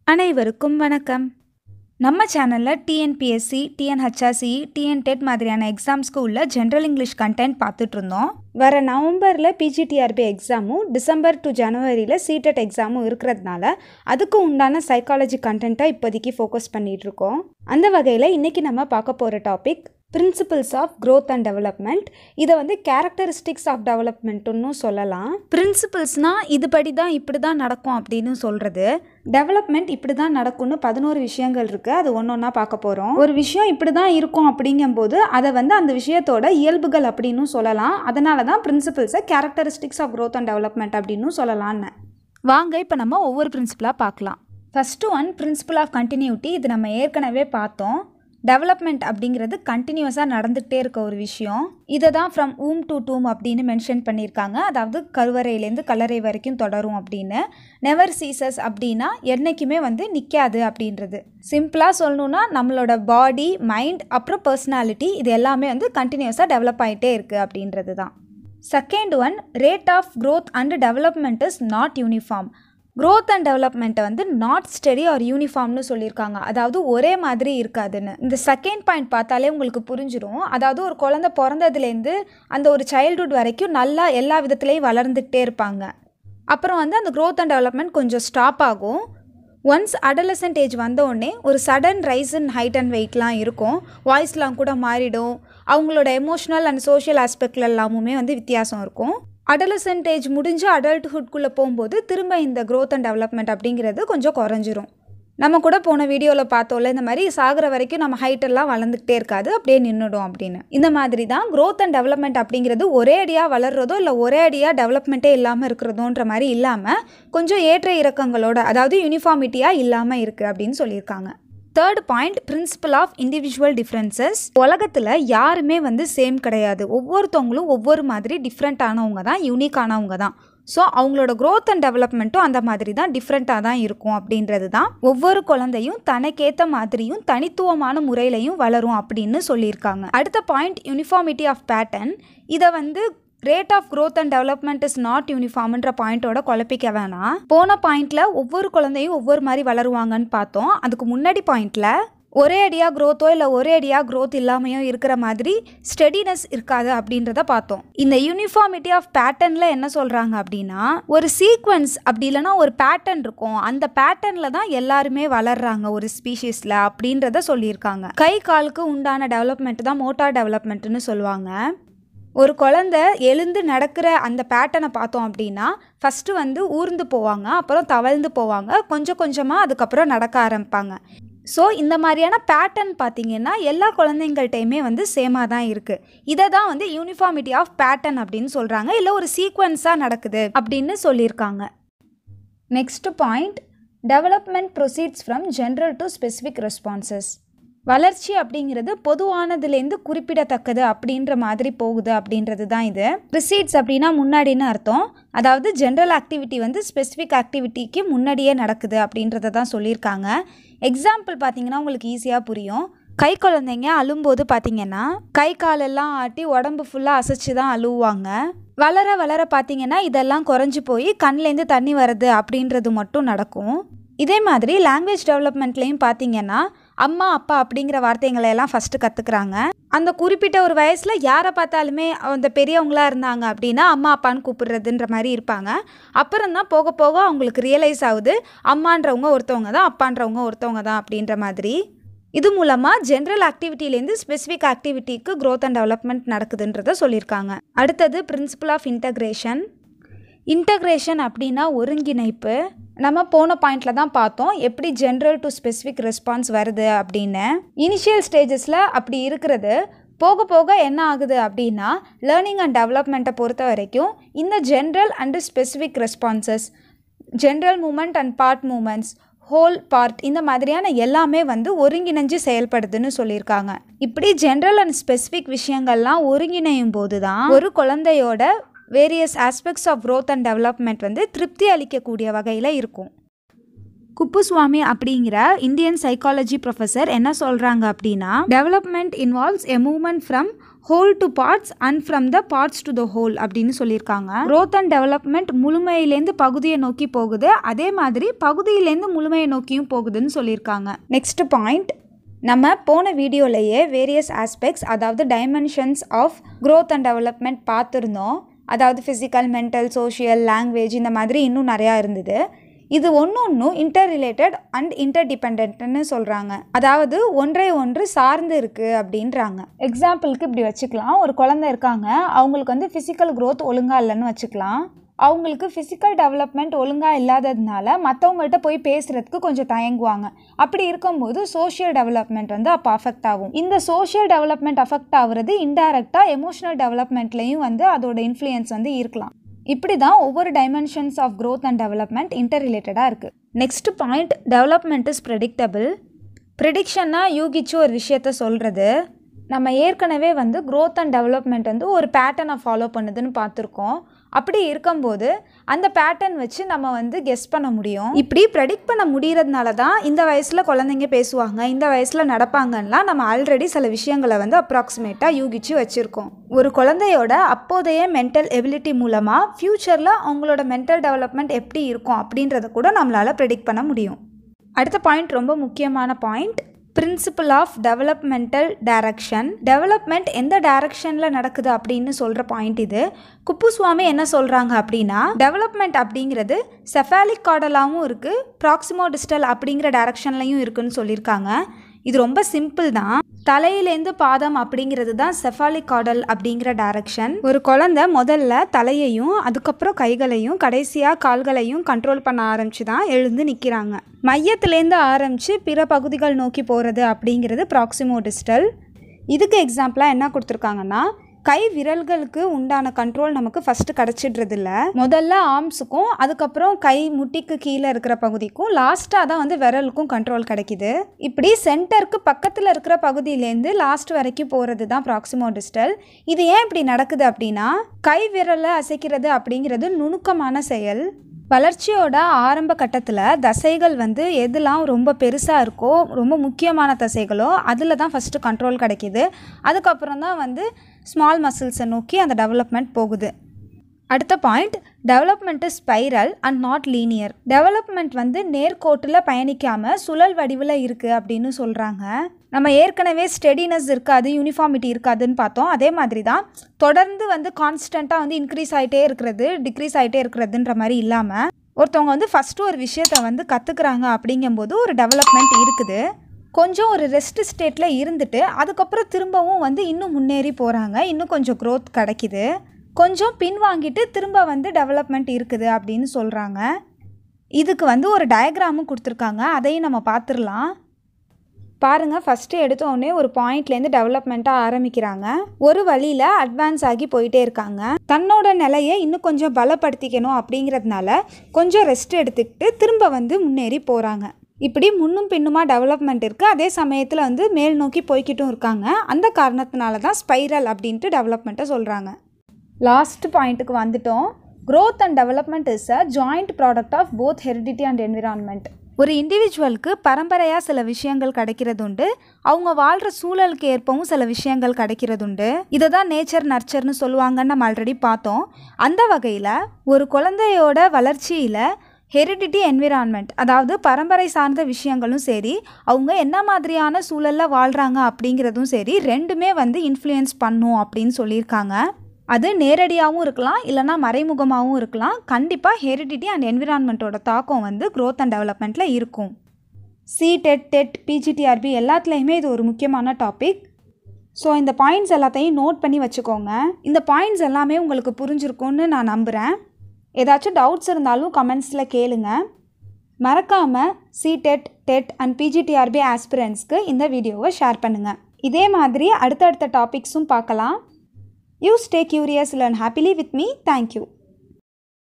அனைவருக்கும் வணக்கம் நம்ம சேனலில் டிஎன்பிஎஸ்சி டிஎன்ஹெச்ஆர்சி டிஎன் டெட் மாதிரியான எக்ஸாம்ஸ்க்கு உள்ள ஜென்ரல் இங்கிலீஷ் கண்டென்ட் பார்த்துட்டு இருந்தோம் வர நவம்பரில் பிஜிடிஆர்பி எக்ஸாமும் டிசம்பர் டு ஜனவரியில் சிடெட் எக்ஸாமும் இருக்கிறதுனால அதுக்கு உண்டான சைக்காலஜி கண்டென்ட்டை இப்போதைக்கு ஃபோக்கஸ் பண்ணிட்டு இருக்கோம் அந்த வகையில் இன்றைக்கி நம்ம பார்க்க போகிற topic principles of growth and development இதை வந்து கேரக்டரிஸ்டிக்ஸ் ஆஃப் டெவலப்மெண்ட்டுன்னு சொல்லலாம் பிரின்சிபிள்ஸ்னால் இதுபடி தான் இப்படி தான் நடக்கும் அப்படின்னு சொல்கிறது டெவலப்மெண்ட் இப்படி தான் நடக்கும்னு பதினோரு விஷயங்கள் இருக்குது அது ஒன்று ஒன்றா பார்க்க போகிறோம் ஒரு விஷயம் இப்படி தான் இருக்கும் அப்படிங்கும்போது அதை வந்து அந்த விஷயத்தோட இயல்புகள் அப்படின்னு சொல்லலாம் அதனால தான் பிரின்சிபிள்ஸை characteristics of growth and development அப்படின்னு சொல்லலான்னு வாங்க இப்போ நம்ம ஒவ்வொரு பிரின்சிபலாக பார்க்கலாம் first one principle of continuity இது நம்ம ஏற்கனவே பார்த்தோம் டெவலப்மெண்ட் அப்படிங்கிறது கண்டினியூஸாக நடந்துகிட்டே இருக்க ஒரு விஷயம் இதை தான் ஃப்ரம் ஊம் டு டூம் அப்படின்னு மென்ஷன் பண்ணியிருக்காங்க அதாவது கருவறையிலேருந்து கல்லறை வரைக்கும் தொடரும் அப்படின்னு நெவர் சீசஸ் அப்படின்னா என்றைக்குமே வந்து நிற்காது அப்படின்றது சிம்பிளாக சொல்லணுன்னா நம்மளோட பாடி மைண்ட் அப்புறம் பர்சனாலிட்டி இது எல்லாமே வந்து கண்டினியூஸாக டெவலப் ஆகிட்டே இருக்குது அப்படின்றது தான் second one rate of growth and development is not uniform growth and டெவலப்மெண்ட்டை வந்து நாட் ஸ்டடி ஆர் யூனிஃபார்ம்னு சொல்லியிருக்காங்க அதாவது ஒரே மாதிரி இருக்காதுன்னு இந்த செகண்ட் பாயிண்ட் பார்த்தாலே உங்களுக்கு புரிஞ்சிடும் அதாவது ஒரு குழந்தை பிறந்ததுலேருந்து அந்த ஒரு சைல்ட்ஹுட் வரைக்கும் நல்லா எல்லா விதத்துலேயும் வளர்ந்துக்கிட்டே இருப்பாங்க அப்புறம் வந்து அந்த growth அண்ட் டெவலப்மெண்ட் கொஞ்சம் ஸ்டாப் ஆகும் ஒன்ஸ் அடலசன்ட் ஏஜ் வந்தோடனே ஒரு sudden rise in height and வெயிட்லாம் இருக்கும் வாய்ஸ்லாம் கூட மாறிடும் அவங்களோட எமோஷ்னல் அண்ட் சோஷியல் ஆஸ்பெக்ட்ல எல்லாமுமே வந்து வித்தியாசம் இருக்கும் அடலசன்ட் ஏஜ் முடிஞ்சு அடல்ட்ஹுட்குள்ளே போகும்போது திரும்ப இந்த growth அண்ட் டெவலப்மெண்ட் அப்படிங்கிறது கொஞ்சம் குறைஞ்சிரும் நம்ம கூட போன வீடியோவில் பார்த்தோம்ல இந்த மாதிரி சாகிற வரைக்கும் நம்ம ஹைட் எல்லாம் வளர்ந்துக்கிட்டே இருக்காது அப்படியே நின்றுடும் அப்படின்னு இந்த மாதிரி தான் growth அண்ட் டெவலப்மெண்ட் அப்படிங்கிறது ஒரே அடியாக வளர்றதோ இல்லை ஒரே அடியாக டெவலப்மெண்ட்டே இல்லாமல் இருக்கிறதோன்ற மாதிரி இல்லாமல் கொஞ்சம் ஏற்ற இறக்கங்களோட அதாவது யூனிஃபார்மிட்டியாக இல்லாமல் இருக்குது அப்படின்னு சொல்லியிருக்காங்க third point principle of individual differences உலகத்தில் யாருமே வந்து சேம் கிடையாது ஒவ்வொருத்தவங்களும் ஒவ்வொரு மாதிரி டிஃப்ரெண்ட்டானவங்க தான் யூனிக்கானவங்க தான் ஸோ அவங்களோட growth அண்ட் டெவலப்மெண்ட்டும் அந்த மாதிரி தான் டிஃப்ரெண்ட்டாக தான் இருக்கும் அப்படின்றது தான் ஒவ்வொரு குழந்தையும் தனக்கேற்ற மாதிரியும் தனித்துவமான முறையிலையும் வளரும் அப்படின்னு சொல்லியிருக்காங்க அடுத்த பாயிண்ட் யூனிஃபார்மிட்டி ஆஃப் பேட்டர்ன் இதை வந்து rate of growth and development is not யூனிஃபார்ம்ன்ற பாயிண்டோட குழப்பிக்க வேணாம் போன பாயிண்ட்ல ஒவ்வொரு குழந்தையும் ஒவ்வொரு மாதிரி வளருவாங்கன்னு பார்த்தோம் அதுக்கு முன்னாடி பாயிண்ட்ல ஒரே அடியாக க்ரோத்தோ இல்லை ஒரே அடியாக க்ரோத் இல்லாமையோ இருக்கிற மாதிரி ஸ்டெடினஸ் இருக்காது அப்படின்றத பார்த்தோம் இந்த யூனிஃபார்மிட்டி ஆஃப் பேட்டர்னில் என்ன சொல்கிறாங்க அப்படின்னா ஒரு சீக்வன்ஸ் அப்படி இல்லைன்னா ஒரு பேட்டர்ன் இருக்கும் அந்த பேட்டர்னில் தான் எல்லாருமே வளர்றாங்க ஒரு ஸ்பீஷீஸில் அப்படின்றத சொல்லியிருக்காங்க கை காலுக்கு உண்டான டெவலப்மெண்ட் தான் மோட்டார் டெவலப்மெண்ட்னு சொல்லுவாங்க ஒரு குழந்த எழுந்து நடக்கிற அந்த பேட்டர்னை பார்த்தோம் அப்படின்னா ஃபஸ்ட்டு வந்து ஊர்ந்து போவாங்க அப்புறம் தவழ்ந்து போவாங்க கொஞ்சம் கொஞ்சமாக அதுக்கப்புறம் நடக்க ஆரம்பிப்பாங்க ஸோ இந்த மாதிரியான பேட்டர்ன் பார்த்தீங்கன்னா எல்லா குழந்தைங்கள்ட்டையுமே வந்து சேமாக தான் இருக்குது இதை தான் வந்து யூனிஃபார்மிட்டி ஆஃப் பேட்டர்ன் அப்படின்னு சொல்கிறாங்க இல்லை ஒரு சீக்வன்ஸாக நடக்குது அப்படின்னு சொல்லியிருக்காங்க next point development proceeds from general to specific responses வளர்ச்சி அப்படிங்கிறது பொதுவானதுலேருந்து குறிப்பிடத்தக்கது அப்படின்ற மாதிரி போகுது அப்படின்றது தான் இது ப்ரிசீட்ஸ் அப்படின்னா முன்னாடின்னு அர்த்தம் அதாவது ஜென்ரல் ஆக்டிவிட்டி வந்து ஸ்பெசிஃபிக் ஆக்டிவிட்டிக்கு முன்னாடியே நடக்குது அப்படின்றத தான் சொல்லியிருக்காங்க எக்ஸாம்பிள் பார்த்தீங்கன்னா உங்களுக்கு ஈஸியாக புரியும் கை குழந்தைங்க அழும்போது பார்த்தீங்கன்னா கை காலெல்லாம் ஆட்டி உடம்பு ஃபுல்லாக அசைச்சு தான் அழுவாங்க வளர வளர பார்த்தீங்கன்னா இதெல்லாம் குறைஞ்சி போய் கண்லேருந்து தண்ணி வர்றது அப்படின்றது மட்டும் நடக்கும் இதே மாதிரி லாங்குவேஜ் டெவலப்மெண்ட்லேயும் பார்த்தீங்கன்னா அம்மா அப்பா அப்படிங்கிற வார்த்தைகளை எல்லாம் ஃபஸ்ட்டு கற்றுக்குறாங்க அந்த குறிப்பிட்ட ஒரு வயசில் யாரை பார்த்தாலுமே அந்த பெரியவங்களா இருந்தாங்க அப்படின்னா அம்மா அப்பான்னு கூப்பிடுறதுன்ற மாதிரி இருப்பாங்க அப்புறம் தான் போக போக அவங்களுக்கு ரியலைஸ் ஆகுது அம்மான்றவங்க ஒருத்தவங்க தான் அப்பான்றவங்க ஒருத்தவங்க தான் அப்படின்ற மாதிரி இது மூலமாக ஜென்ரல் ஆக்டிவிட்டிலேருந்து ஸ்பெசிஃபிக் ஆக்டிவிட்டிக்கு growth அண்ட் டெவலப்மெண்ட் நடக்குதுன்றத சொல்லியிருக்காங்க அடுத்தது பிரின்சிபல் ஆஃப் இன்டகிரேஷன் இன்டகிரேஷன் அப்படின்னா ஒருங்கிணைப்பு நம்ம போன பாயிண்ட்ல தான் பார்த்தோம் எப்படி ஜென்ரல் டு ஸ்பெசிஃபிக் ரெஸ்பான்ஸ் வருது அப்படின்னு இனிஷியல் ஸ்டேஜஸில் அப்படி இருக்கிறது போக போக என்ன ஆகுது அப்படின்னா லேர்னிங் அண்ட் டெவலப்மெண்ட்டை பொறுத்த வரைக்கும் இந்த general and specific responses general movement and part movements whole part இந்த மாதிரியான எல்லாமே வந்து ஒருங்கிணைஞ்சு செயல்படுதுன்னு சொல்லியிருக்காங்க இப்படி ஜென்ரல் அண்ட் ஸ்பெசிஃபிக் விஷயங்கள்லாம் ஒருங்கிணையும் போது தான் ஒரு குழந்தையோட various aspects of growth and development வந்து திருப்தி அளிக்கக்கூடிய வகையில் இருக்கும் குப்புசுவாமி அப்படிங்கிற இந்தியன் சைக்காலஜி ப்ரொஃபஸர் என்ன சொல்கிறாங்க அப்படின்னா development involves a movement from whole to parts and from the parts to the whole அப்படின்னு சொல்லியிருக்காங்க growth அண்ட் டெவலப்மெண்ட் முழுமையிலேருந்து பகுதியை நோக்கி போகுது அதே மாதிரி பகுதியிலேருந்து முழுமையை நோக்கியும் போகுதுன்னு சொல்லியிருக்காங்க நெக்ஸ்ட் பாயிண்ட் நம்ம போன வீடியோலையே வேரியஸ் ஆஸ்பெக்ட்ஸ் அதாவது dimensions of growth and development பார்த்துருந்தோம் அதாவது ஃபிசிக்கல் மென்டல் சோஷியல் லாங்குவேஜ் இந்த மாதிரி இன்னும் நிறையா இருந்தது இது ஒன்று ஒன்றும் இன்டர் ரிலேட்டட் அண்ட் இன்டர் டிபெண்ட்னு சொல்கிறாங்க அதாவது ஒன்றை ஒன்று சார்ந்து இருக்குது அப்படின்றாங்க எக்ஸாம்பிளுக்கு இப்படி வச்சுக்கலாம் ஒரு குழந்தை இருக்காங்க அவங்களுக்கு வந்து ஃபிசிக்கல் growth ஒழுங்காக இல்லைன்னு வச்சுக்கலாம் அவங்களுக்கு ஃபிசிக்கல் டெவலப்மெண்ட் ஒழுங்காக இல்லாததுனால மற்றவங்கள்ட்ட போய் பேசுகிறதுக்கு கொஞ்சம் தயங்குவாங்க அப்படி இருக்கும்போது சோஷியல் டெவலப்மெண்ட் வந்து அப்போ அஃபெக்ட் ஆகும் இந்த சோஷியல் டெவலப்மெண்ட் அஃபெக்ட் ஆகுறது இன்டைரக்டாக எமோஷனல் டெவலப்மெண்ட்லேயும் வந்து அதோட இன்ஃப்ளூயன்ஸ் வந்து இருக்கலாம் இப்படி தான் ஒவ்வொரு dimensions of growth and development இன்டர் ரிலேட்டடாக இருக்குது next point development is predictable ப்ரிடிக்ஷன்னா யூகிச்சு ஒரு விஷயத்த சொல்கிறது நம்ம ஏற்கனவே வந்து growth அண்ட் டெவலப்மெண்ட் வந்து ஒரு பேட்டர்னை ஃபாலோ பண்ணுதுன்னு பார்த்துருக்கோம் அப்படி இருக்கும்போது அந்த பேட்டர்ன் வச்சு நம்ம வந்து கெஸ் பண்ண முடியும் இப்படி ப்ரெடிக்ட் பண்ண முடியறதுனால தான் இந்த வயசில் குழந்தைங்க பேசுவாங்க இந்த வயசில் நடப்பாங்கலாம் நம்ம ஆல்ரெடி சில விஷயங்களை வந்து அப்ராக்சிமேட்டாக யூகிச்சு வச்சுருக்கோம் ஒரு குழந்தையோட அப்போதைய மென்டல் எபிலிட்டி மூலமாக ஃப்யூச்சரில் அவங்களோட மென்டல் டெவலப்மெண்ட் எப்படி இருக்கும் அப்படின்றத கூட நம்மளால் ப்ரெடிக்ட் பண்ண முடியும் அடுத்த பாயிண்ட் ரொம்ப முக்கியமான point principle of developmental direction development எந்த டைரக்ஷனில் நடக்குது அப்படின்னு சொல்கிற பாயிண்ட் இது குப்புசுவாமி என்ன சொல்கிறாங்க அப்படின்னா டெவலப்மெண்ட் அப்படிங்கிறது செஃபாலிக் கார்டலாகவும் இருக்குது ப்ராக்சிமோ டிஸ்டல் அப்படிங்கிற டைரக்ஷன்லையும் இருக்குன்னு சொல்லியிருக்காங்க இது ரொம்ப சிம்பிள் தான் தலையிலேருந்து பாதம் அப்படிங்கிறது தான் செஃபாலிக் கார்டல் அப்படிங்கிற டைரக்ஷன் ஒரு குழந்தை முதல்ல தலையையும் அதுக்கப்புறம் கைகளையும் கடைசியாக கால்களையும் கண்ட்ரோல் பண்ண ஆரம்பிச்சு தான் எழுந்து நிற்கிறாங்க மையத்திலேருந்து ஆரம்பித்து பிற பகுதிகள் நோக்கி போகிறது அப்படிங்கிறது ப்ராக்சிமோ டிஸ்டல் இதுக்கு எக்ஸாம்பிளாக என்ன கொடுத்துருக்காங்கன்னா கை விரல்களுக்கு உண்டான கண்ட்ரோல் நமக்கு ஃபஸ்ட்டு கிடச்சிடுறது இல்ல முதல்ல ஆர்ம்ஸுக்கும் அதுக்கப்புறம் கை முட்டிக்கு கீழே இருக்கிற பகுதிக்கும் லாஸ்ட்டாக தான் வந்து விரலுக்கும் கண்ட்ரோல் கிடைக்குது இப்படி சென்டருக்கு பக்கத்தில் இருக்கிற பகுதியிலேருந்து லாஸ்ட் வரைக்கும் போகிறது தான் ப்ராக்சிமோ டிஸ்டல் இது ஏன் இப்படி நடக்குது அப்படின்னா கை விரலை அசைக்கிறது அப்படிங்கிறது நுணுக்கமான செயல் வளர்ச்சியோட ஆரம்ப கட்டத்தில் தசைகள் வந்து எதெல்லாம் ரொம்ப பெருசாக இருக்கோ ரொம்ப முக்கியமான தசைகளோ அதில் தான் ஃபஸ்ட்டு கண்ட்ரோல் கிடைக்கிது அதுக்கப்புறம் தான் வந்து ஸ்மால் மசில்ஸை நோக்கி அந்த டெவலப்மெண்ட் போகுது அடுத்த point development is spiral and not linear development வந்து நேர்கோட்டில் பயணிக்காமல் சுழல் வடிவில் இருக்குது அப்படின்னு சொல்கிறாங்க நம்ம ஏற்கனவே ஸ்டெடினஸ் இருக்காது யூனிஃபார்மிட்டி இருக்காதுன்னு பார்த்தோம் அதே மாதிரி தான் தொடர்ந்து வந்து கான்ஸ்டண்ட்டாக வந்து இன்க்ரீஸ் ஆகிட்டே இருக்கிறது டிக்ரீஸ் ஆகிட்டே இருக்கிறதுன்ற மாதிரி இல்லாமல் ஒருத்தவங்க வந்து ஃபஸ்ட்டு ஒரு விஷயத்தை வந்து கற்றுக்குறாங்க அப்படிங்கும்போது ஒரு டெவலப்மெண்ட் இருக்குது கொஞ்சம் ஒரு ரெஸ்ட் ஸ்டேட்டில் இருந்துட்டு அதுக்கப்புறம் திரும்பவும் வந்து இன்னும் முன்னேறி போகிறாங்க இன்னும் கொஞ்சம் க்ரோத் கிடைக்கிது கொஞ்சம் பின்வாங்கிட்டு திரும்ப வந்து டெவலப்மெண்ட் இருக்குது அப்படின்னு சொல்கிறாங்க இதுக்கு வந்து ஒரு டயக்ராமும் கொடுத்துருக்காங்க அதையும் நம்ம பார்த்துடலாம் பாருங்கள் ஃபஸ்ட்டு எடுத்தோடனே ஒரு பாயிண்ட்லேருந்து டெவலப்மெண்ட்டாக ஆரம்பிக்கிறாங்க ஒரு வழியில் அட்வான்ஸ் ஆகி போயிட்டே இருக்காங்க தன்னோட நிலையை இன்னும் கொஞ்சம் பலப்படுத்திக்கணும் அப்படிங்கிறதுனால கொஞ்சம் ரெஸ்ட் எடுத்துக்கிட்டு திரும்ப வந்து முன்னேறி போகிறாங்க இப்படி முன்னும் பின்னுமா டெவலப்மெண்ட் இருக்குது அதே சமயத்தில் வந்து மேல் நோக்கி போய்கிட்டும் இருக்காங்க அந்த காரணத்தினால தான் ஸ்பைரல் அப்படின்ட்டு டெவலப்மெண்ட்டை சொல்கிறாங்க லாஸ்ட் பாயிண்ட்டுக்கு வந்துட்டோம் growth and development is a joint product of both heredity and environment ஒரு இண்டிவிஜுவலுக்கு பரம்பரையாக சில விஷயங்கள் கிடைக்கிறது உண்டு அவங்க வாழ்கிற சூழலுக்கு ஏற்பவும் சில விஷயங்கள் கிடைக்கிறது உண்டு இதை தான் நேச்சர் நர்ச்சர்னு சொல்லுவாங்கன்னு நம்ம ஆல்ரெடி பார்த்தோம் அந்த வகையில் ஒரு குழந்தையோட வளர்ச்சியில் ஹெரிடிட்டி என்விரான்மெண்ட் அதாவது பரம்பரை சார்ந்த விஷயங்களும் சரி அவங்க என்ன மாதிரியான சூழலில் வாழ்கிறாங்க அப்படிங்கிறதும் சரி ரெண்டுமே வந்து இன்ஃப்ளூயன்ஸ் பண்ணும் அப்படின்னு சொல்லியிருக்காங்க அது நேரடியாகவும் இருக்கலாம் இல்லைனா மறைமுகமாகவும் இருக்கலாம் கண்டிப்பாக ஹெரிடிட்டி அண்ட் என்விரான்மெண்ட்டோட தாக்கம் வந்து growth அண்ட் டெவலப்மெண்ட்டில் இருக்கும் சி டெட் டெட் பிஜிடிஆர்பி எல்லாத்துலேயுமே இது ஒரு முக்கியமான டாபிக் ஸோ இந்த பாயிண்ட்ஸ் எல்லாத்தையும் நோட் பண்ணி வச்சுக்கோங்க இந்த பாயிண்ட்ஸ் எல்லாமே உங்களுக்கு புரிஞ்சிருக்கும்னு நான் நம்புகிறேன் ஏதாச்சும் டவுட்ஸ் இருந்தாலும் கமெண்ட்ஸில் கேளுங்க மறக்காமல் சிடெட் டெட் அண்ட் பிஜிடிஆர்பி ஆஸ்பிரன்ஸ்க்கு இந்த வீடியோவை ஷேர் பண்ணுங்கள் இதே மாதிரி அடுத்தடுத்த டாபிக்ஸும் பார்க்கலாம் you stay curious learn happily with me thank you